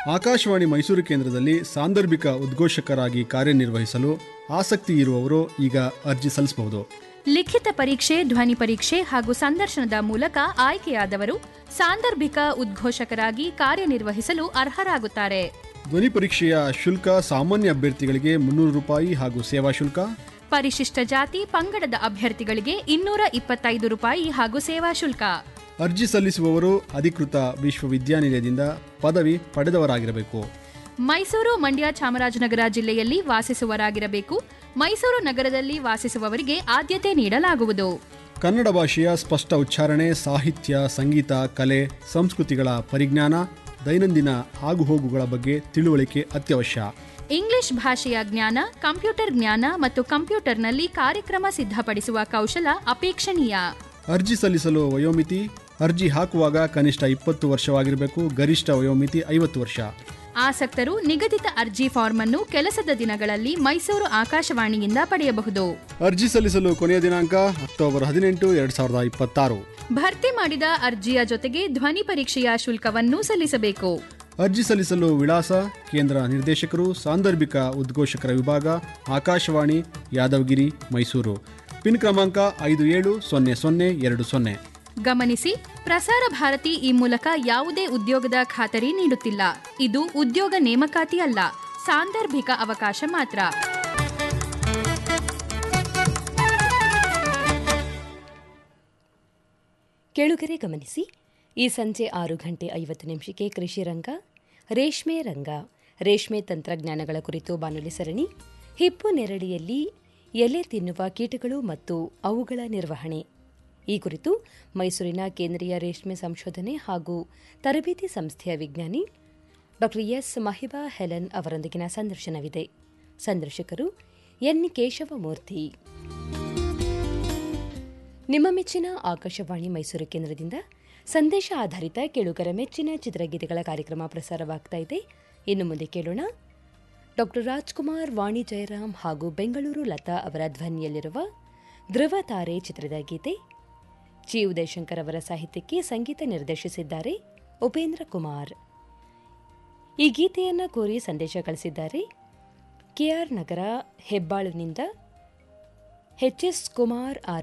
ಆಕಾಶವಾಣಿ ಮೈಸೂರು ಕೇಂದ್ರದಲ್ಲಿ ಸಾಂದರ್ಭಿಕ ಉದ್ಘೋಷಕರಾಗಿ ಕಾರ್ಯನಿರ್ವಹಿಸಲು ಆಸಕ್ತಿ ಇರುವವರು ಈಗ ಅರ್ಜಿ ಸಲ್ಲಿಸಬಹುದು ಲಿಖಿತ ಪರೀಕ್ಷೆ ಧ್ವನಿ ಪರೀಕ್ಷೆ ಹಾಗೂ ಸಂದರ್ಶನದ ಮೂಲಕ ಆಯ್ಕೆಯಾದವರು ಸಾಂದರ್ಭಿಕ ಉದ್ಘೋಷಕರಾಗಿ ಕಾರ್ಯನಿರ್ವಹಿಸಲು ಅರ್ಹರಾಗುತ್ತಾರೆ ಧ್ವನಿ ಪರೀಕ್ಷೆಯ ಶುಲ್ಕ ಸಾಮಾನ್ಯ ಅಭ್ಯರ್ಥಿಗಳಿಗೆ ಮುನ್ನೂರು ರೂಪಾಯಿ ಹಾಗೂ ಸೇವಾ ಶುಲ್ಕ ಪರಿಶಿಷ್ಟ ಜಾತಿ ಪಂಗಡದ ಅಭ್ಯರ್ಥಿಗಳಿಗೆ ಇನ್ನೂರ ಇಪ್ಪತ್ತೈದು ರೂಪಾಯಿ ಹಾಗೂ ಸೇವಾ ಶುಲ್ಕ ಅರ್ಜಿ ಸಲ್ಲಿಸುವವರು ಅಧಿಕೃತ ವಿಶ್ವವಿದ್ಯಾನಿಲಯದಿಂದ ಪದವಿ ಪಡೆದವರಾಗಿರಬೇಕು ಮೈಸೂರು ಮಂಡ್ಯ ಚಾಮರಾಜನಗರ ಜಿಲ್ಲೆಯಲ್ಲಿ ವಾಸಿಸುವರಾಗಿರಬೇಕು ಮೈಸೂರು ನಗರದಲ್ಲಿ ವಾಸಿಸುವವರಿಗೆ ಆದ್ಯತೆ ನೀಡಲಾಗುವುದು ಕನ್ನಡ ಭಾಷೆಯ ಸ್ಪಷ್ಟ ಉಚ್ಚಾರಣೆ ಸಾಹಿತ್ಯ ಸಂಗೀತ ಕಲೆ ಸಂಸ್ಕೃತಿಗಳ ಪರಿಜ್ಞಾನ ದೈನಂದಿನ ಆಗುಹೋಗುಗಳ ಬಗ್ಗೆ ತಿಳುವಳಿಕೆ ಅತ್ಯವಶ್ಯ ಇಂಗ್ಲಿಷ್ ಭಾಷೆಯ ಜ್ಞಾನ ಕಂಪ್ಯೂಟರ್ ಜ್ಞಾನ ಮತ್ತು ಕಂಪ್ಯೂಟರ್ನಲ್ಲಿ ಕಾರ್ಯಕ್ರಮ ಸಿದ್ಧಪಡಿಸುವ ಕೌಶಲ ಅಪೇಕ್ಷಣೀಯ ಅರ್ಜಿ ಸಲ್ಲಿಸಲು ವಯೋಮಿತಿ ಅರ್ಜಿ ಹಾಕುವಾಗ ಕನಿಷ್ಠ ಇಪ್ಪತ್ತು ವರ್ಷವಾಗಿರಬೇಕು ಗರಿಷ್ಠ ವಯೋಮಿತಿ ಐವತ್ತು ವರ್ಷ ಆಸಕ್ತರು ನಿಗದಿತ ಅರ್ಜಿ ಫಾರ್ಮ್ ಅನ್ನು ಕೆಲಸದ ದಿನಗಳಲ್ಲಿ ಮೈಸೂರು ಆಕಾಶವಾಣಿಯಿಂದ ಪಡೆಯಬಹುದು ಅರ್ಜಿ ಸಲ್ಲಿಸಲು ಕೊನೆಯ ದಿನಾಂಕ ಅಕ್ಟೋಬರ್ ಹದಿನೆಂಟು ಎರಡ್ ಸಾವಿರದ ಇಪ್ಪತ್ತಾರು ಭರ್ತಿ ಮಾಡಿದ ಅರ್ಜಿಯ ಜೊತೆಗೆ ಧ್ವನಿ ಪರೀಕ್ಷೆಯ ಶುಲ್ಕವನ್ನು ಸಲ್ಲಿಸಬೇಕು ಅರ್ಜಿ ಸಲ್ಲಿಸಲು ವಿಳಾಸ ಕೇಂದ್ರ ನಿರ್ದೇಶಕರು ಸಾಂದರ್ಭಿಕ ಉದ್ಘೋಷಕರ ವಿಭಾಗ ಆಕಾಶವಾಣಿ ಯಾದವಗಿರಿ ಮೈಸೂರು ಪಿನ್ ಕ್ರಮಾಂಕ ಐದು ಏಳು ಸೊನ್ನೆ ಸೊನ್ನೆ ಎರಡು ಸೊನ್ನೆ ಗಮನಿಸಿ ಪ್ರಸಾರ ಭಾರತಿ ಈ ಮೂಲಕ ಯಾವುದೇ ಉದ್ಯೋಗದ ಖಾತರಿ ನೀಡುತ್ತಿಲ್ಲ ಇದು ಉದ್ಯೋಗ ನೇಮಕಾತಿ ಅಲ್ಲ ಸಾಂದರ್ಭಿಕ ಅವಕಾಶ ಮಾತ್ರ ಕೇಳುಗರೆ ಗಮನಿಸಿ ಈ ಸಂಜೆ ಆರು ಗಂಟೆ ಐವತ್ತು ನಿಮಿಷಕ್ಕೆ ಕೃಷಿ ರಂಗ ರೇಷ್ಮೆ ರಂಗ ರೇಷ್ಮೆ ತಂತ್ರಜ್ಞಾನಗಳ ಕುರಿತು ಬಾನುಲಿ ಸರಣಿ ಹಿಪ್ಪು ನೆರಳಿಯಲ್ಲಿ ಎಲೆ ತಿನ್ನುವ ಕೀಟಗಳು ಮತ್ತು ಅವುಗಳ ನಿರ್ವಹಣೆ ಈ ಕುರಿತು ಮೈಸೂರಿನ ಕೇಂದ್ರೀಯ ರೇಷ್ಮೆ ಸಂಶೋಧನೆ ಹಾಗೂ ತರಬೇತಿ ಸಂಸ್ಥೆಯ ವಿಜ್ಞಾನಿ ಡಾ ಎಸ್ ಮಹಿಬಾ ಹೆಲನ್ ಅವರೊಂದಿಗಿನ ಸಂದರ್ಶನವಿದೆ ಸಂದರ್ಶಕರು ಎನ್ ಕೇಶವಮೂರ್ತಿ ನಿಮ್ಮ ಮೆಚ್ಚಿನ ಆಕಾಶವಾಣಿ ಮೈಸೂರು ಕೇಂದ್ರದಿಂದ ಸಂದೇಶ ಆಧಾರಿತ ಕೇಳುಗರ ಮೆಚ್ಚಿನ ಚಿತ್ರಗೀತೆಗಳ ಕಾರ್ಯಕ್ರಮ ಪ್ರಸಾರವಾಗ್ತಾ ಇದೆ ಇನ್ನು ಮುಂದೆ ಕೇಳೋಣ ಡಾಕ್ಟರ್ ರಾಜ್ಕುಮಾರ್ ವಾಣಿ ಜಯರಾಮ್ ಹಾಗೂ ಬೆಂಗಳೂರು ಲತಾ ಅವರ ಧ್ವನಿಯಲ್ಲಿರುವ ಧ್ರುವ ತಾರೆ ಚಿತ್ರದ ಗೀತೆ ಜಿ ಉದಯಶಂಕರ್ ಅವರ ಸಾಹಿತ್ಯಕ್ಕೆ ಸಂಗೀತ ನಿರ್ದೇಶಿಸಿದ್ದಾರೆ ಉಪೇಂದ್ರ ಕುಮಾರ್ ಈ ಗೀತೆಯನ್ನು ಕೋರಿ ಸಂದೇಶ ಕಳಿಸಿದ್ದಾರೆ ಕೆಆರ್ ನಗರ ಹೆಬ್ಬಾಳುನಿಂದ ಎಚ್ ಎಸ್ ಕುಮಾರ್ ಆರ್